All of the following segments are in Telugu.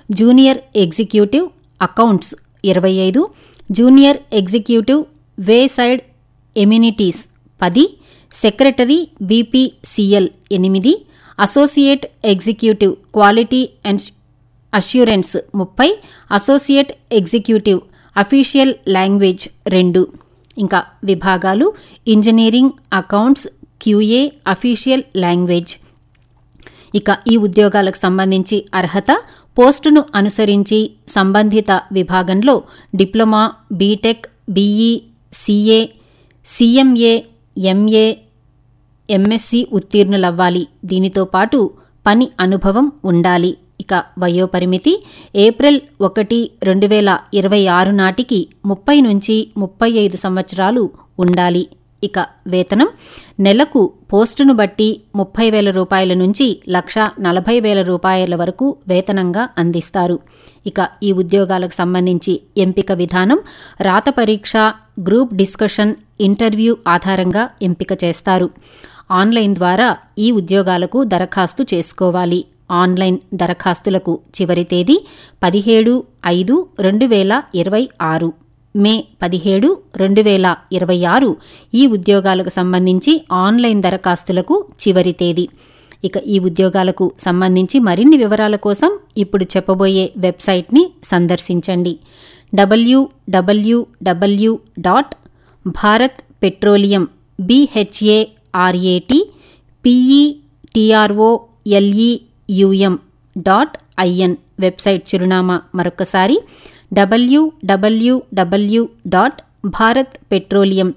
జూనియర్ ఎగ్జిక్యూటివ్ అకౌంట్స్ ఇరవై ఐదు junior executive way side amenities పది సెక్రటరీ బీపీసీఎల్ ఎనిమిది associate executive quality and assurance ముప్పై అసోసియేట్ ఎగ్జిక్యూటివ్ అఫీషియల్ లాంగ్వేజ్ రెండు ఇంకా విభాగాలు engineering accounts QA official language ఇక ఈ ఉద్యోగాలకు సంబంధించి అర్హత పోస్టును అనుసరించి సంబంధిత విభాగంలో diploma BTech BE CA CMA MA MSc ఉత్తీర్ణులవ్వాలి దీనితో పాటు పని అనుభవం ఉండాలి ఇక వయోపరిమితి ఏప్రిల్ ఒకటి రెండు వేల ఇరవై ఆరు నాటికి ముప్పై నుంచి ముప్పై ఐదు సంవత్సరాలు ఉండాలి ఇక వేతనం నెలకు పోస్టును బట్టి ముప్పై వేల రూపాయల నుంచి లక్ష నలభై వేల రూపాయల వరకు వేతనంగా అందిస్తారు ఇక ఈ ఉద్యోగాలకు సంబంధించి ఎంపిక విధానం రాత పరీక్ష గ్రూప్ డిస్కషన్ ఇంటర్వ్యూ ఆధారంగా ఎంపిక చేస్తారు ఆన్లైన్ ద్వారా ఈ ఉద్యోగాలకు దరఖాస్తు చేసుకోవాలి ఆన్లైన్ దరఖాస్తులకు చివరి తేదీ పదిహేడు ఐదు రెండు వేల ఇరవై ఆరు మే పదిహేడు రెండు వేల ఇరవై ఆరు ఈ ఉద్యోగాలకు సంబంధించి ఆన్లైన్ దరఖాస్తులకు చివరి తేదీ ఇక ఈ ఉద్యోగాలకు సంబంధించి మరిన్ని వివరాల కోసం ఇప్పుడు చెప్పబోయే వెబ్సైట్ని సందర్శించండి WWW dot Bharat petroleum B H A R A T P E T R O L E U M dot IN website చిరునామా మరొకసారి WWW dot Bharat petroleum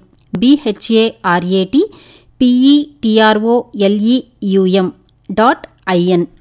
B H A R A T P E T R O L E U M dot IN